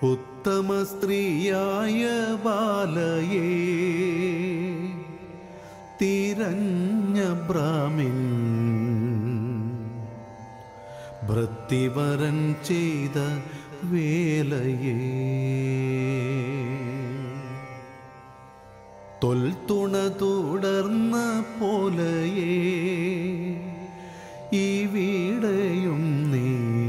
ഉത്തമ സ്ത്രീയായ ബാലയേ തിരഞ്ഞ ബ്രാഹ്മിൻ ഭൃത്തിവരൻ ചെയ്ത വേലയേ തൊൽത്തുണ തുടർന്ന പോലയേ ഈ വീടയും നീ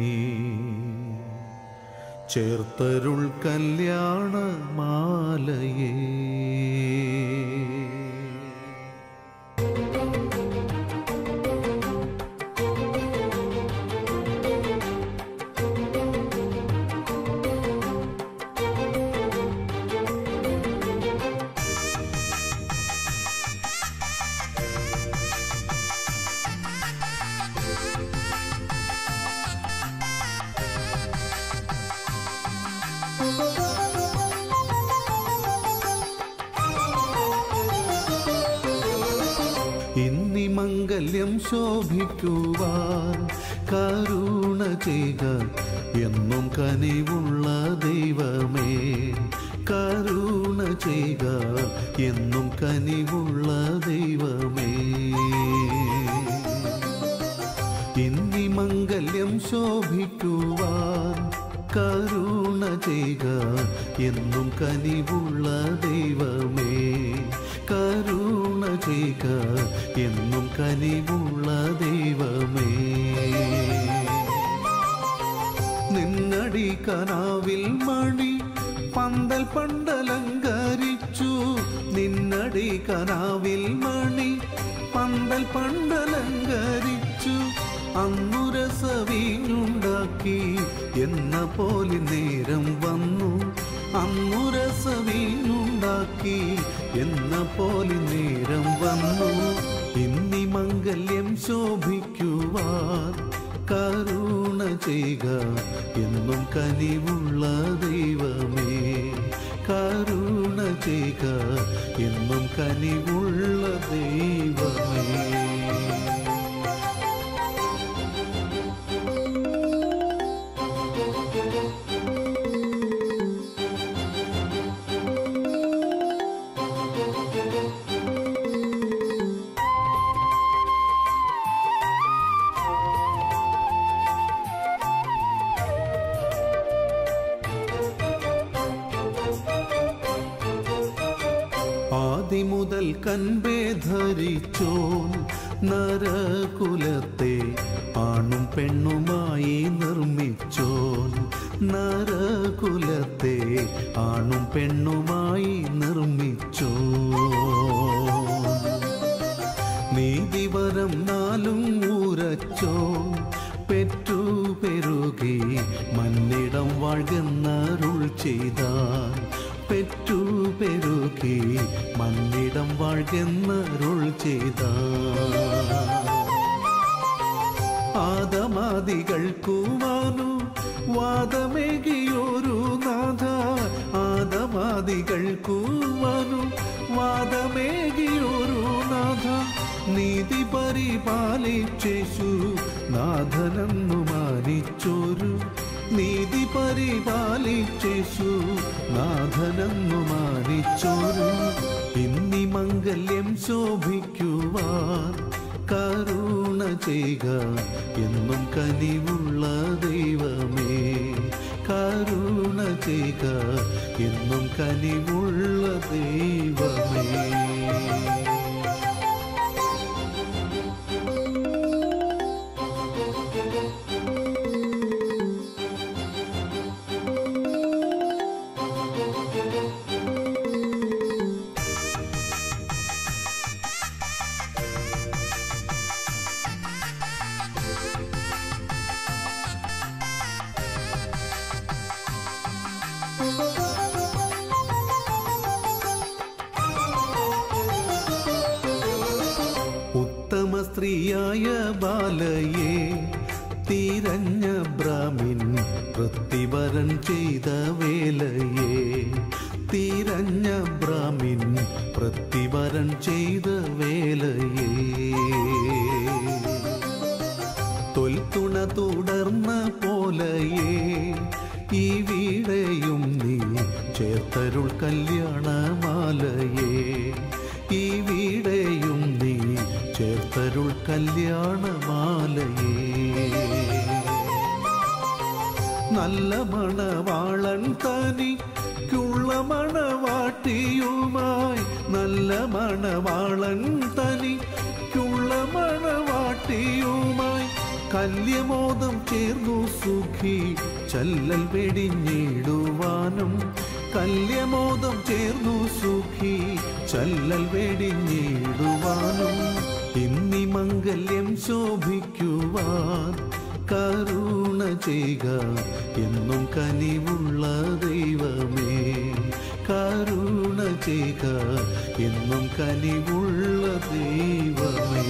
ചേർത്തരുൾ കല്യാണ മാലയേ ഇന്നി മംഗല്യം ശോഭിക്കുവാൻ കരുണ ചെയ്യുക എന്നും കനിവുള്ള ദൈവമേ കരുണ ചെയ്യുക എന്നും കനിവുള്ള ദൈവമേ ഇന്നി മംഗല്യം ശോഭിക്കുവാൻ കരുണ ചെയ്യുക എന്നും കനിവുള്ള ദൈവമേ കരുണ ചെയ്യുക എന്നും കനിവുള്ള ദൈവമേ നിന്നടി കനാവിൽ മണി പന്തൽ പണ്ടലങ്കരിച്ചു നിന്നടി കനാവിൽ മണി പന്തൽ പണ്ടലങ്കരിച്ചു അന്നു രസവീനുണ്ടാക്കി എന്ന പോലെ നേരം വന്നു അന്നു രസവീനുണ്ടാക്കി എന്ന പോലെ നേരം വന്നു ഇന്നി മംഗല്യം ശോഭിക്കുവാൻ കരുണ ചെയ്യുക എന്നും കനിവുള്ള ദൈവമേ കരുണ ചെയ്യുക എന്നും കനിവുള്ള ദൈവമേ ആദിമുതൽ കൻപേ ധരിച്ചോൻ നരകുലത്തെ ആണും പെണ്ണുമായി നിർമ്മിച്ചോൻ നരകുലത്തെ ആണും പെണ്ണുമായി നിർമ്മിച്ചോൻ നീതിവരം നാലും ഊരച്ചോ പെറ്റു പെരുകി മന്നിടം വാഴ്കെന്നരുൾ ചെയ്താൻ പെറ്റു പെരുകി മന്നിടം വാഴ്കെന്നരുൾ ചെയ്താൻ ആദമാദികൾക്കുമാനു വാദമേകിയൊരു നാഥ ആദമാദികൾക്കുമാനു വാദമേകിയൊരു നാഥ നീതി പരിപാലിച്ചേശു നാഥനെന്നു മാനിച്ചൊരു നീതി പരിപാലിച്ചേശു നാഥനെന്നു മാനിച്ചൊരു ഇന്നി മംഗല്യം ശോഭിക്കുവാൻ കരുണ ചെയ്യുക എന്നും കനിവുള്ള ദൈവമേ കരുണ ചെയ്യുക എന്നും കനിവുള്ള ദൈവമേ ഉത്തമ സ്ത്രീയായ ബാലയെ തിരഞ്ഞ ബ്രാഹ്മിൻ വൃത്തിവരൻ ചെയ്ത വേലയെ തിരഞ്ഞ ബ്രാഹ്മിൻ വൃത്തിവരൻ ചെയ്ത വേലയെ തൊൽത്തുണ തുടർന്ന പോലെയേ ഈ വീടയും നീ ചേർത്തരുൾ കല്യാണമാലയേ ഈ വീടയും നീ ചേർത്തരുൾ കല്യാണമാലയേ നല്ല മണവാളൻ തനിക്കുള്ള മണവാട്ടിയുമായി നല്ല മണവാളൻ തനിക്കുള്ള മണവാട്ടിയുമായി കല്യമോദം ചേർന്നു സുഖി ചല്ലൽ വെടിഞ്ഞിടുവാനും കല്യമോദം ചേർന്നു സുഖി ചല്ലൽ വെടിഞ്ഞിടുവാനും ഇന്നി മംഗല്യം ശോഭിക്കുവാൻ കരുണ ചെയ്യുക എന്നും കനിവുള്ള ദൈവമേ കരുണ ചെയ്യുക എന്നും കനിവുള്ള ദൈവമേ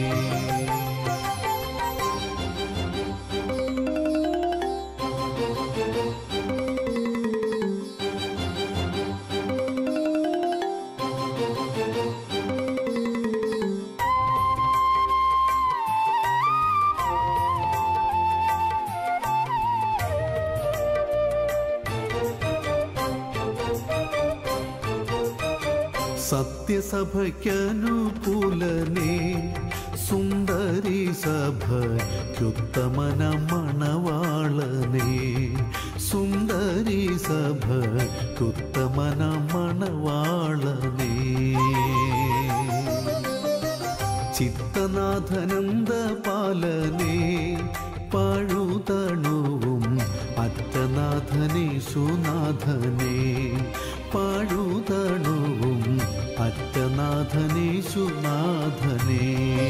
സത്യസഭയ്ക്കനുകൂലനേ സുന്ദരി സഭയ്ക്കുത്തമന മണവാളനേ സുന്ദരി സഭയ്ക്കുത്തമന മണവാളനേ ചിത്തനാഥനന്ദ പാലനേ പാഴുതണുവും അറ്റനാഥനേശുനാഥനേ പാഴുതണുവും അറ്റനാഥനേശുനാഥനേ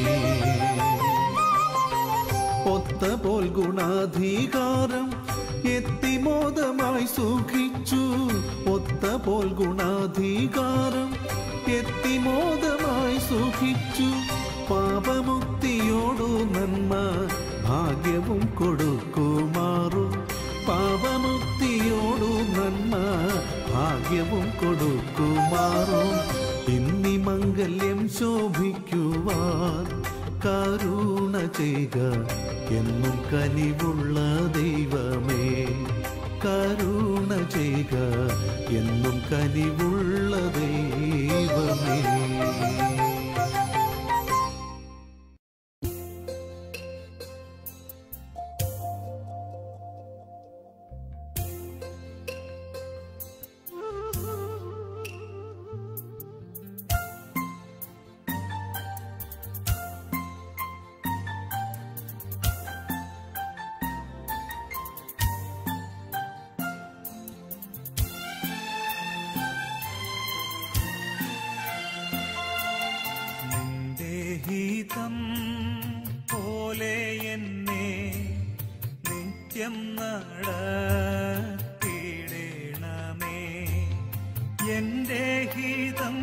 ഒത്ത പോൽ ഗുണാധികാരം എത്തിമോദമായി സുഖിച്ചു ഒത്ത പോൽ ഗുണാധികാരം എത്തിമോദമായി സുഖിച്ചു പാപമുക്തിയോടു നന്മ ഭാഗ്യവും കൊടുക്കുമാറും പാപമുക്തിയോടു നന്മ ഭാഗ്യവും കൊടുക്കുമാറും ഇന്നി മംഗല്യം ശോഭിക്കുവാൻ കരുണ ചെയ്യുക എന്നും കനിവുള്ള ദൈവമേ കരുണ ചെയ്യുക എന്നും കനിവുള്ള ദൈവമേ നിന്റെ ഹിതം പോലെ എന്നെ നിത്യം നടത്തിയിടണമേ എന്റെ ഹിതം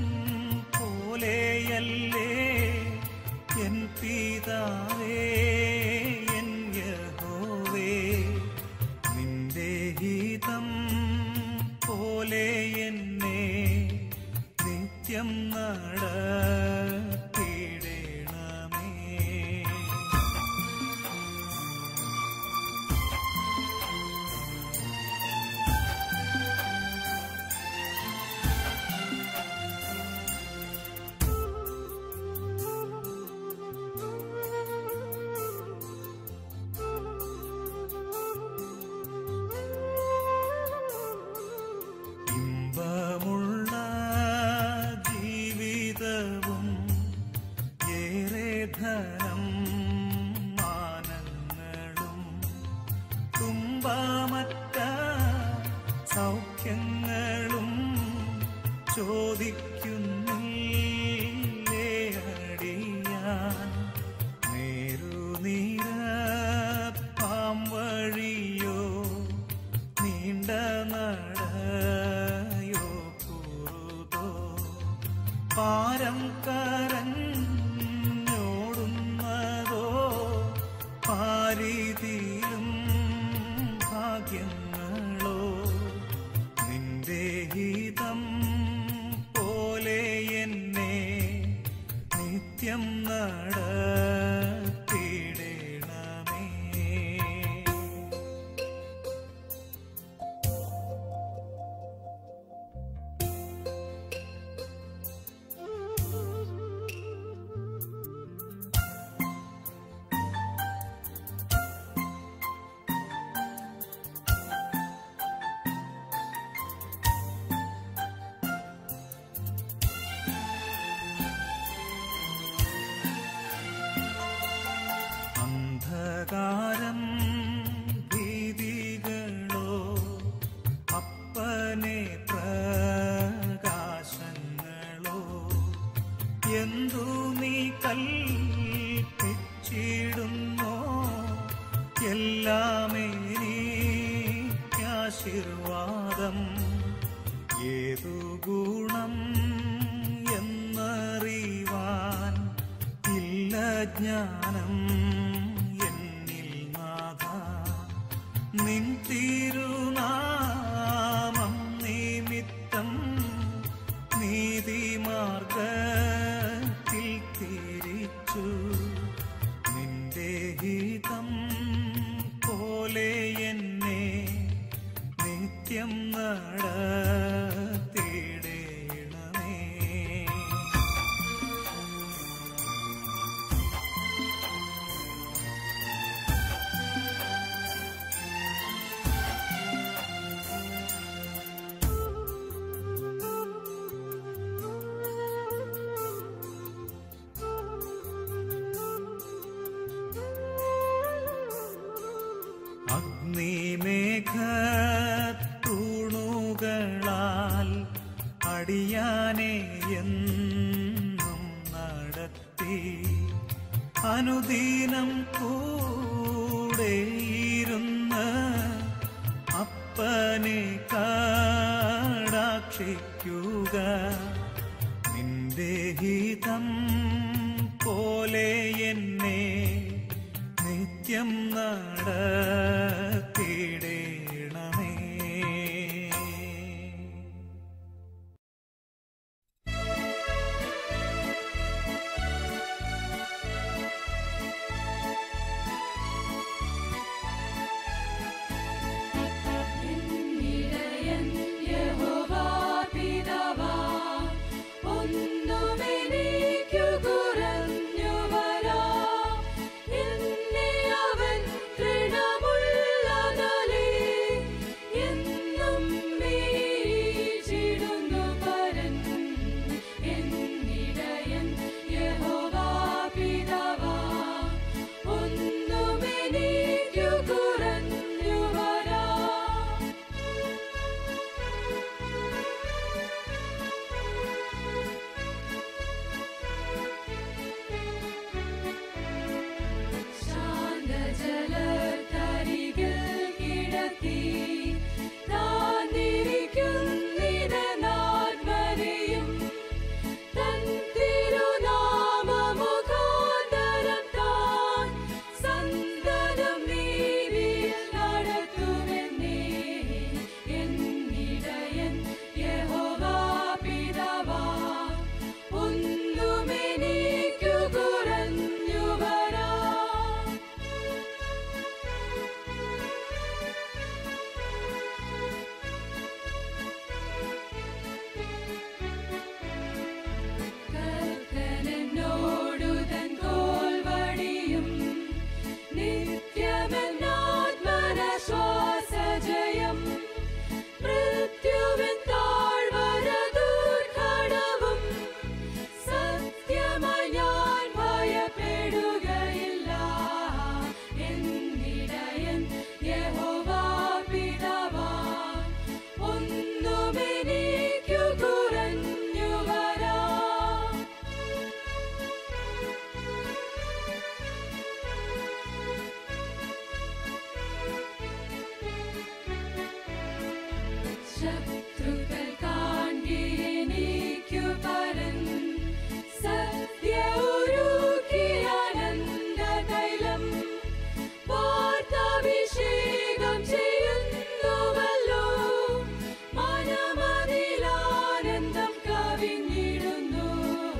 പോലെയല്ലേ എൻ പിതാവേ എൻ യഹോവേ നിന്റെ ഹിതം പോലെ എന്നെ നിത്യം നടത്തിയിടണമേ ഇമ്പമുള്ള ജീവിതവും ഏറെ ധനം മാനങ്ങളും തുമ്പാമറ്റ സൗഖ്യങ്ങളും ചോദിക്കുന്നില്ലേ അടിയാൻ നേരുനീര പാമ്പഴിയോ നീണ്ട നടയോ കുറുതോ പാരം കരഞ്ഞോടുന്നതോ പാരിതിയിലും ഭാഗ്യങ്ങളോ നിന്റെ ഹിതം പോലെ എന്നെ നിത്യം നടത്തിയിടണമേ അന്ധകാരം ഭീതികളോ അപ്പനെ പ്രകാശങ്ങളോ എന്തു നീ കൽപ്പിച്ചിടുന്നോ എല്ലാമേ ആശീർവാദം ഏതു ഗുണം എന്നറിവാൻ ഇല്ല ജ്ഞാനം എന്നിൽ നാഥ നിൻ തിരുനാമം നിമിത്തം നീതിമാർഗത്തിൽ തിരിച്ചു നിന്റെ ഹിതം പോലെ എന്നെ നിത്യം നടത്തിയിടണമേ അഗ്നിമേഘ തൂണുകളാൽ അടിയാനെ എന്നും നടത്തി അനുദീനം കൂടെയിരുന്ന് അപ്പനെ കാടാക്ഷിക്കുക നിന്റെ ഹിതം പോലെ എന്നെ നിത്യം നടത്തിയിടണമേ എന്നിടയൻ യഹോവാ പിതാവാ, ഒന്നുമെനിക്കു കുറഞ്ഞു വരാ. എന്നെ അവൻ തൃണമുള്ളതലേ, എന്നും വീഴിടുന്നു പരൻ. എന്നിടയൻ യഹോവാ പിതാവാ, ഒന്നുമെനിക്കു കുറഞ്ഞു വരാ ശാന്തജലത്തരികിൽ കിടത്തി താന്നിരിക്കുന്നിരനാത്മനെയും തൻ തിരുനാമമുഖാന്തരം താൻ സന്തതം നീതിയിൽ നടത്തുമെന്നേ എന്നിടയൻ യഹോവാ പിതാവാ ഒന്നുമെനിക്കു കുറഞ്ഞു വരാ കർത്തനോടു തൻ കോൽവടിയും നിത്യമെന്നാത്മനശ്വാസജയം മൃത്യുവിൻ താഴ്വര ദുർഘടവും സത്യമായി ഞാൻ ഭയപ്പെടുകയില്ല എന്നിടയൻ യഹോവാ പിതാവാ ഒന്നുമെനിക്കു കുറഞ്ഞു വരാ ശത്രുക്കൾ കാൺകീനിക്കു പരൻ സത്യ ഒരുക്കിയാനന്ദ തൈലം വാർത്താഭിഷേകം ചെയ്യുന്നുവല്ലോ മനമതിലാനന്ദം കവിഞ്ഞിടുന്നു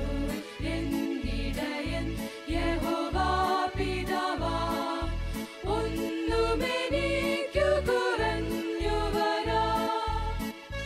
എന്നിടയൻ യഹോവാ പിതാവാ ഒന്നുമെനിക്കു കുറഞ്ഞു വരാ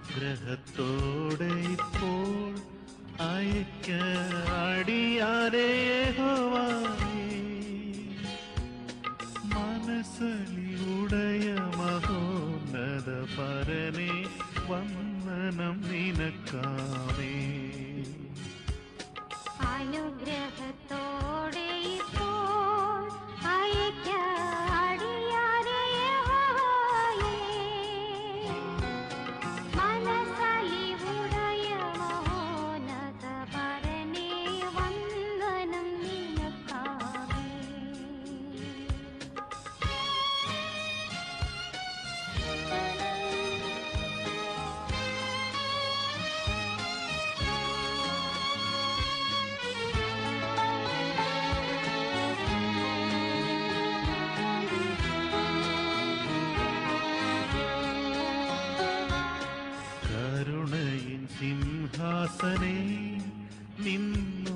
അനുഗ്രഹത്തോടെ ഇപ്പോൾ അയക്ക അടിയാരേ യഹോവായേ. മനസ്സലിയുടയ മഹോന്നത പരനെ വന്ദനം നിനക്കാമേ അനുഗ്രഹത്തോടെ ഇപ്പോൾ അയക്കാടിയാരെ യഹോവയേ. മനസ്സലിവുടയ മഹോന്നത പരനേ വന്ദനം നിനക്കാമേ കരുണയിൻ സിംഹാസനേ നിന്നു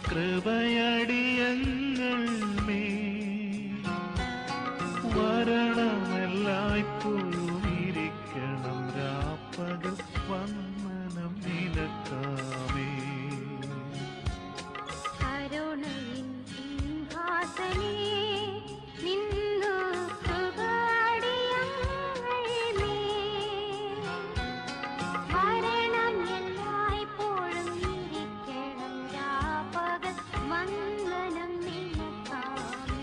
കൃപയടിയങ്ങൾ മേ വരണമെല്ലായ്പ്പോഴും ഇരിക്കണം രാപ്പകൽ വന്ദനം നിനക്കാമേ കരുണയിൻ സിംഹാസനേ നിന്നു കൃപാടിയങ്ങൾമേ. മരണം എല്ലായ്പ്പോഴും ഇരിക്കണം രാപകൽ വന്ദനം നിനക്കാമേ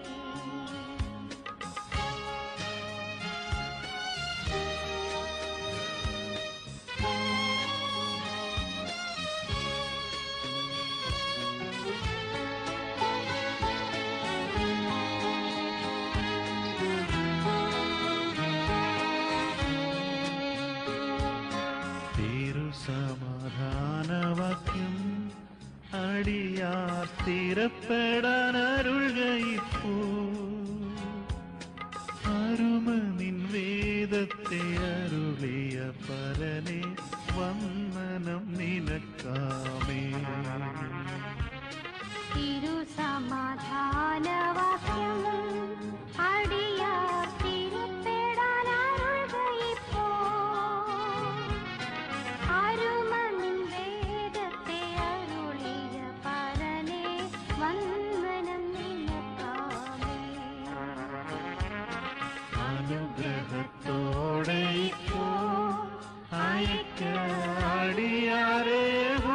തിരുസമാധാനവാക്യം അടിയാർ സ്ഥിരപ്പെടാൻ അരുൾകയിപ്പോ അരുമ നിൻ വേദത്തെ അരുളിയ പരനെ വന്ദനം നിനക്കാമേ തിരുസമാധാനവാക്യം അടിയാർ തിരുപ്പെടാൻ അരുൾകയിപ്പോ. അരുമനിൻ വേദത്തെ അരുളിയ പരനെ വന്ദനം നിനക്കാമേ അനുഗ്രഹത്തോടെ ഇപ്പോ അയക്കാടിയാരേ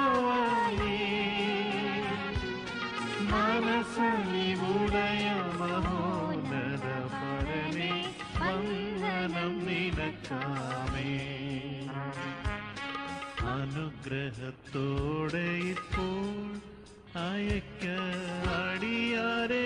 മനസ്സലിവുടയ മഹോന്നത പരനെ വന്ദനം നിനക്കാമേ അനുഗ്രഹത്തോടെ ഇപ്പോൾ അയക്കാടിയാരേ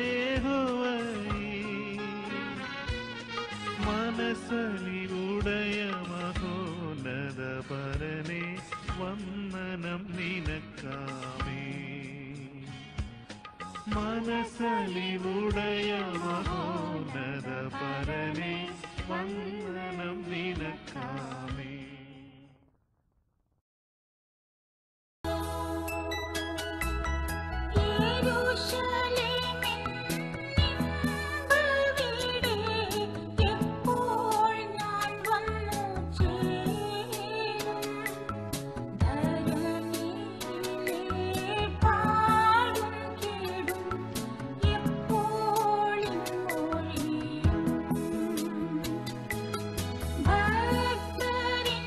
മനസ്സലിവുടയ മഹോന്നത പരനെ വന്ദനം നിനക്കാമേ മനസ്സലിവുടയ മഹോന്നത പരനെ വന്ദനം നിനക്കാമേ യെരൂശലേമിൻ നിൻപവിടെ എപ്പോൾ ഞാൻ വന്നു ചേരും ധരണിയിലെ പാടും കേടും എപ്പോഴും മൊഴിയും ഭക്തരിൻ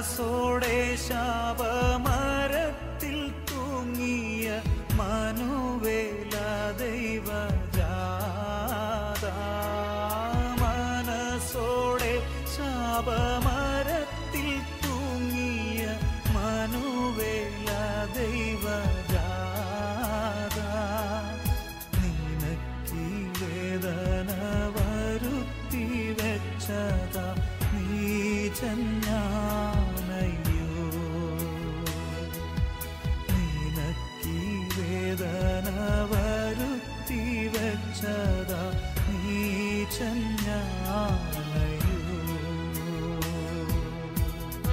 മനസ്സോടെ ശാപമരത്തിൽ തൂങ്ങിയ മനുവേല ദൈവജാത മനസ്സോടെ ശാപമരത്തിൽ തൂങ്ങിയ മനുവേല ദൈവജാത നിനക്കീ വേദന വരുത്തി വെച്ചത നീചഞ്ഞാനയ്യോ നിനക്കീ വേദന വരുത്തി വെച്ചത നീചഞ്ഞാനയ്യോ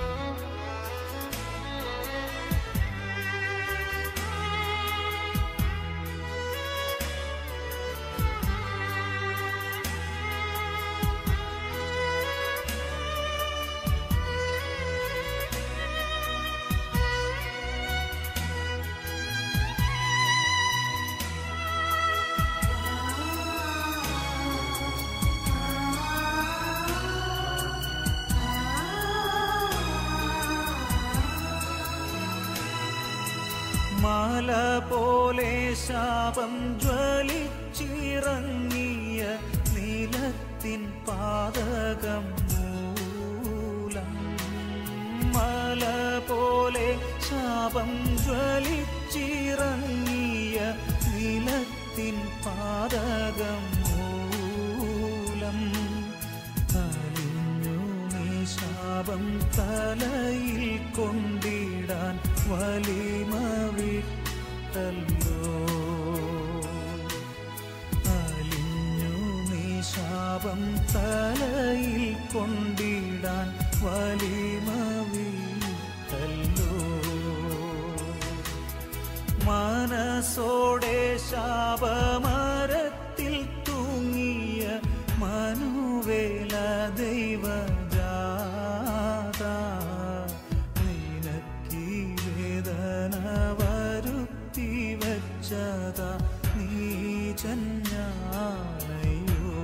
മാല പോലെ ശാപം ജ്വലിച്ചിറങ്ങിയ നീലത്തിൻ പാതകം മൂലം മല പോലെ ശാപം ജ്വലിച്ചിറങ്ങിയ നീലത്തിൻ പാതകം മൂലം അലിഞ്ഞു നീ ശാപം തലയിൽ കൊണ്ടിടാൻ വലിമ വിട്ടല്ലോ അലിഞ്ഞു നീ ശാപം തലയിൽ കൊണ്ടിടാൻ വലിമ വിട്ടല്ലോ മനസ്സോടെ ശാപമരത്തിൽ തൂങ്ങിയ മനുവേല ദൈവജാത നിനക്കീ വേദന വരുത്തി വച്ചത നീ ചഞ്ഞാണയോ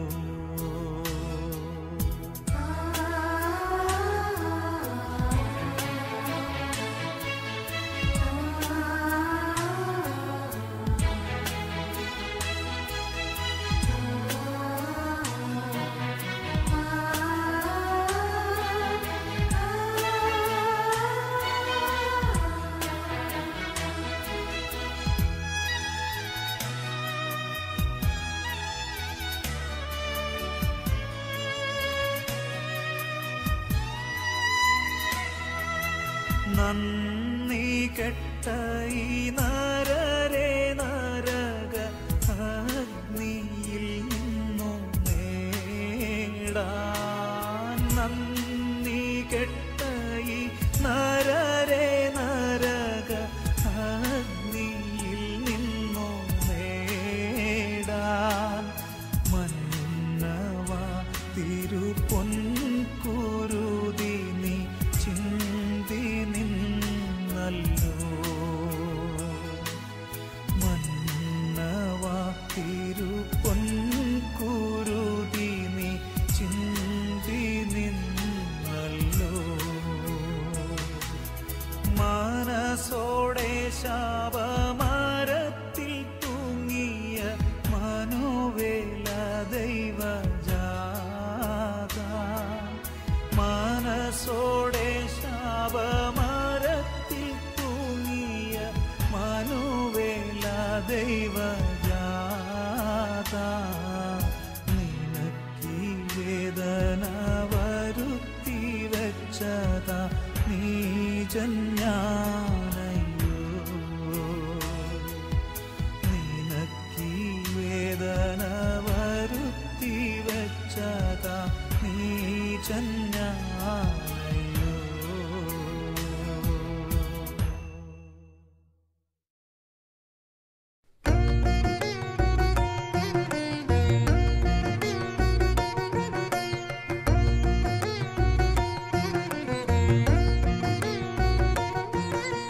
നന്ദി കെട്ട ഈ നരരെ നരക അഗ്നിയിൽ നിന്നു നേടാൻ നന്ദി കെട്ട ഈ നരരെ നരക അഗ്നിയിൽ നിന്നു നേടാൻ മന്നവ തിരുപൊൻകുരുതി നീ ചിന്തി നിന്നല്ലോ മന്നവ തിരുപൊൻകുരുതി നീ ചിന്തി നിന്നല്ലോ മനസ്സോടെ ശാപമരത്തിൽ തൂങ്ങിയ മനോവേല ദൈവജാത മനസ്സോടെ ശാപമരത്തിൽ തൂങ്ങിയ മനോവേല ദൈവജാത നിനക്കീ വേദന വരുത്തി വെച്ചത നീ ജന്യാനയോ നിനക്കീ വേദന വരുത്തി വെച്ചത നീ ജന്യാനയോ ും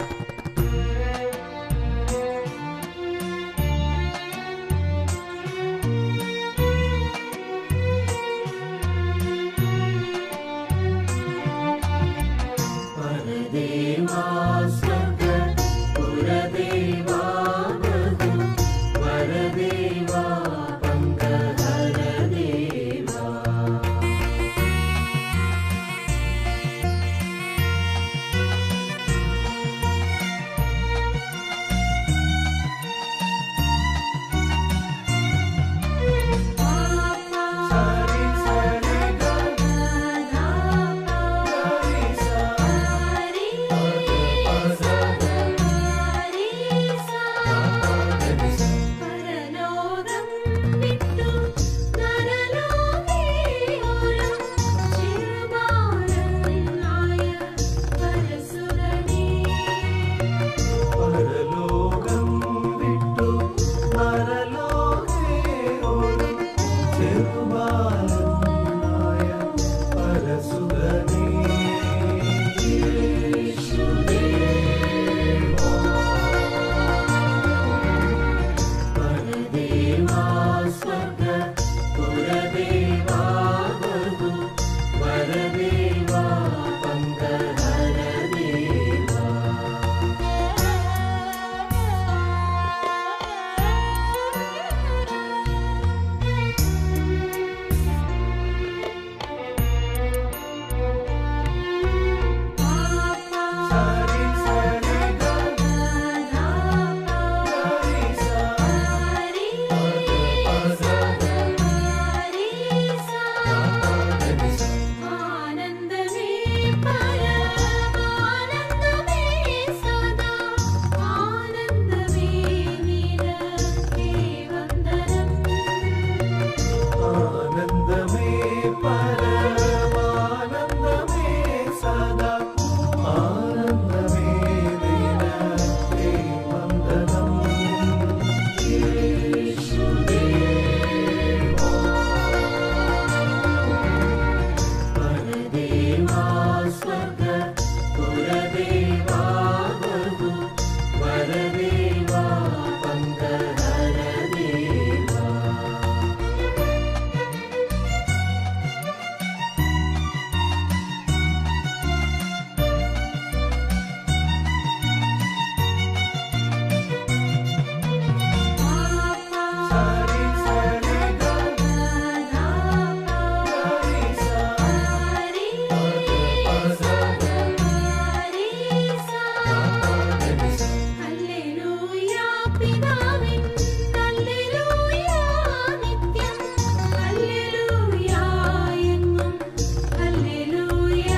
പിതാവിൻ ഹല്ലേലൂയ നിത്യം ഹല്ലേലൂയ എങ്ങും ഹല്ലേലൂയ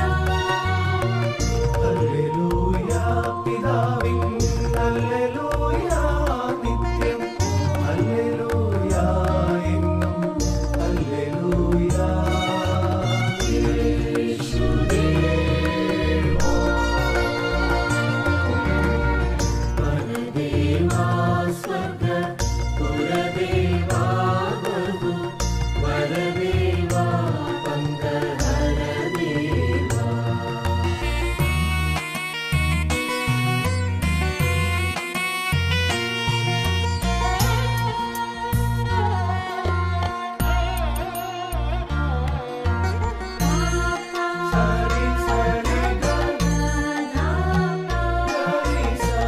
ഹല്ലേലൂയ പിതാവിൻ ഹല്ലേലൂയ നിത്യം ഹല്ലേലൂയ എന്നും ഹല്ലേലൂയ പരദേവാ സ്വർഗ പുരദേവാ ബഹു വരദേവാ പങ്കഹരദേവാ സരി സരി ഗ ഗരി സ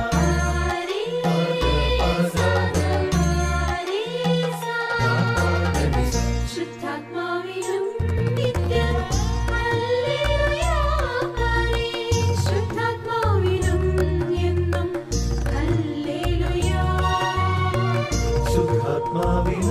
ശുദ്ധാത്മാവിലും നിത്യം ഹല്ലേലൂയ ശുദ്ധാത്മാവിലും എന്നും ഹല്ലേലൂയ ശുദ്ധാത്മാവിൻ